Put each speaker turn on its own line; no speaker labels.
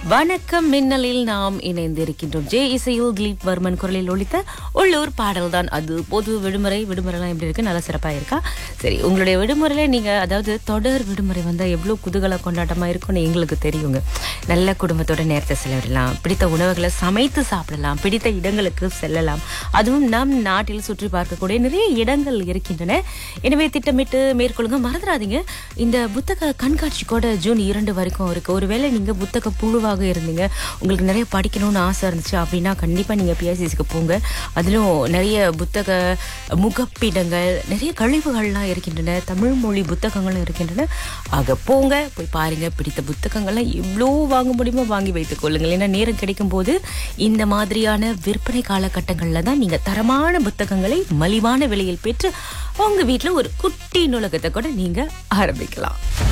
வணக்கம் மின்னலில் நாம் இணைந்திருக்கின்றோம் ஜே இசையில் திலீப் வர்மன் குரலில் ஒழித்த உள்ளூர் பாடல் தான் அது பொது விடுமுறை விடுமுறைலாம் எப்படி இருக்கு நல்லா சிறப்பா இருக்கா சரி உங்களுடைய விடுமுறையில நீங்க அதாவது தொடர் விடுமுறை வந்தா எவ்வளவு குதூகல கொண்டாட்டமா இருக்கும்னு எங்களுக்கு தெரியுங்க நல்ல குடும்பத்தோட நேரத்தை செலவிடலாம் பிடித்த உணவுகளை சமைத்து சாப்பிடலாம் பிடித்த இடங்களுக்கு செல்லலாம் அதுவும் நம் நாட்டில் சுற்றி பார்க்கக்கூடிய நிறைய இடங்கள் இருக்கின்றன எனவே திட்டமிட்டு மேற்கொள்ளுங்க மறந்துடாதீங்க இந்த புத்தக கண்காட்சி கூட ஜூன் இரண்டு வரைக்கும் இருக்கு ஒருவேளை நீங்க புத்தக புழுவாக இருந்தீங்க உங்களுக்கு நிறைய படிக்கணும்னு ஆசை இருந்துச்சு அப்படின்னா கண்டிப்பா நீங்க பிஎஸ்சிக்கு போங்க அதிலும் நிறைய புத்தக முகப்பிடங்கள் நிறைய கழிவுகள்லாம் இருக்கின்றன தமிழ் மொழி புத்தகங்களும் இருக்கின்றன ஆக போங்க போய் பாருங்க பிடித்த புத்தகங்கள்லாம் எவ்வளோ வாங்க முடியுமோ வாங்கி வைத்துக் கொள்ளுங்கள் ஏன்னா நேரம் கிடைக்கும் போது இந்த மாதிரியான விற்பனை காலகட்டங்களில் தான் நீங்க தரமான புத்தகங்களை மலிவான விலையில் பெற்று உங்க வீட்டில் ஒரு குட்டி நூலகத்தை கூட நீங்க ஆரம்பிக்கலாம்